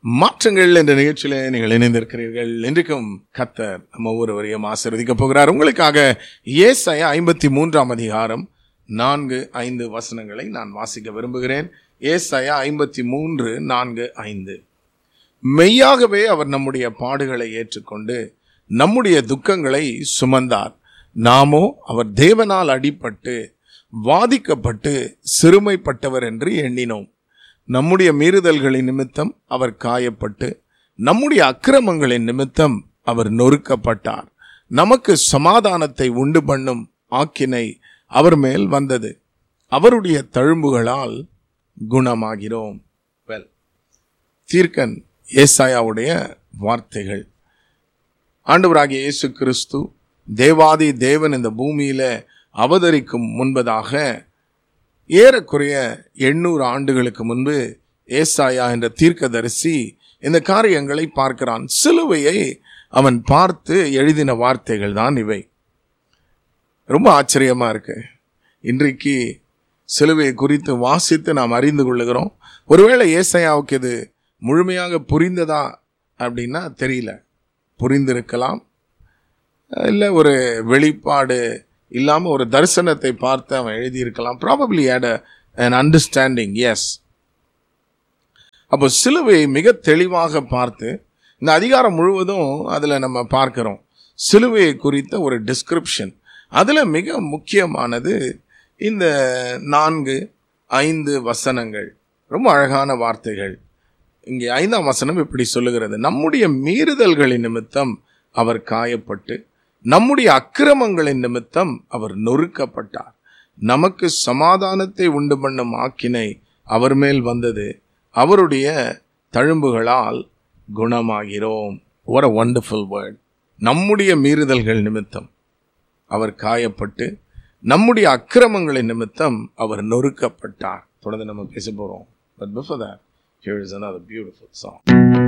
மாற்றங்கள் என்ற நிகழ்ச்சியில நீங்கள் இணைந்திருக்கிறீர்கள் இன்றைக்கும் கத்தர் நம்ம ஒவ்வொருவரையும் ஆசீர்வதிக்க போகிறார் உங்களுக்காக ஏசாயா ஐம்பத்தி மூன்றாம் அதிகாரம் நான்கு ஐந்து வசனங்களை நான் வாசிக்க விரும்புகிறேன் ஏசாயா ஐம்பத்தி மூன்று நான்கு ஐந்து மெய்யாகவே அவர் நம்முடைய பாடுகளை ஏற்றுக்கொண்டு நம்முடைய துக்கங்களை சுமந்தார் நாமோ அவர் தேவனால் அடிபட்டு வாதிக்கப்பட்டு சிறுமைப்பட்டவர் என்று எண்ணினோம் நம்முடைய மீறுதல்களின் நிமித்தம் அவர் காயப்பட்டு நம்முடைய அக்கிரமங்களின் நிமித்தம் அவர் நொறுக்கப்பட்டார் நமக்கு சமாதானத்தை உண்டு பண்ணும் ஆக்கினை அவர் மேல் வந்தது அவருடைய தழும்புகளால் குணமாகிறோம் வெல் தீர்க்கன் ஏசாயாவுடைய வார்த்தைகள் ஆண்டவராகிய இயேசு கிறிஸ்து தேவாதி தேவன் இந்த பூமியில அவதரிக்கும் முன்பதாக ஏறக்குறைய எண்ணூறு ஆண்டுகளுக்கு முன்பு ஏசாயா என்ற தீர்க்கதரிசி இந்த காரியங்களை பார்க்கிறான் சிலுவையை அவன் பார்த்து எழுதின வார்த்தைகள் தான் இவை ரொம்ப ஆச்சரியமா இருக்கு இன்றைக்கு சிலுவையை குறித்து வாசித்து நாம் அறிந்து கொள்ளுகிறோம் ஒருவேளை ஏசாயாவுக்கு இது முழுமையாக புரிந்ததா அப்படின்னா தெரியல புரிந்திருக்கலாம் இல்லை ஒரு வெளிப்பாடு இல்லாமல் ஒரு தரிசனத்தை பார்த்து அவன் எழுதியிருக்கலாம் probably had a an understanding yes அப்போ சிலுவையை மிக தெளிவாக பார்த்து இந்த அதிகாரம் முழுவதும் அதில் நம்ம பார்க்கிறோம் சிலுவையை குறித்த ஒரு டிஸ்கிரிப்ஷன் அதில் மிக முக்கியமானது இந்த நான்கு ஐந்து வசனங்கள் ரொம்ப அழகான வார்த்தைகள் இங்கே ஐந்தாம் வசனம் இப்படி சொல்லுகிறது நம்முடைய மீறுதல்களின் நிமித்தம் அவர் காயப்பட்டு நம்முடைய அக்கிரமங்களின் நிமித்தம் அவர் நொறுக்கப்பட்டார் நமக்கு சமாதானத்தை உண்டு பண்ணும் ஆக்கினை அவர் மேல் வந்தது அவருடைய தழும்புகளால் குணமாகிறோம் what a wonderful word நம்முடைய மீறுதல்கள் நிமித்தம் அவர் காயப்பட்டு நம்முடைய அக்கிரமங்களின் நிமித்தம் அவர் நொறுக்கப்பட்டார் தொடர்ந்து நம்ம பேச போறோம் but before that here is another beautiful song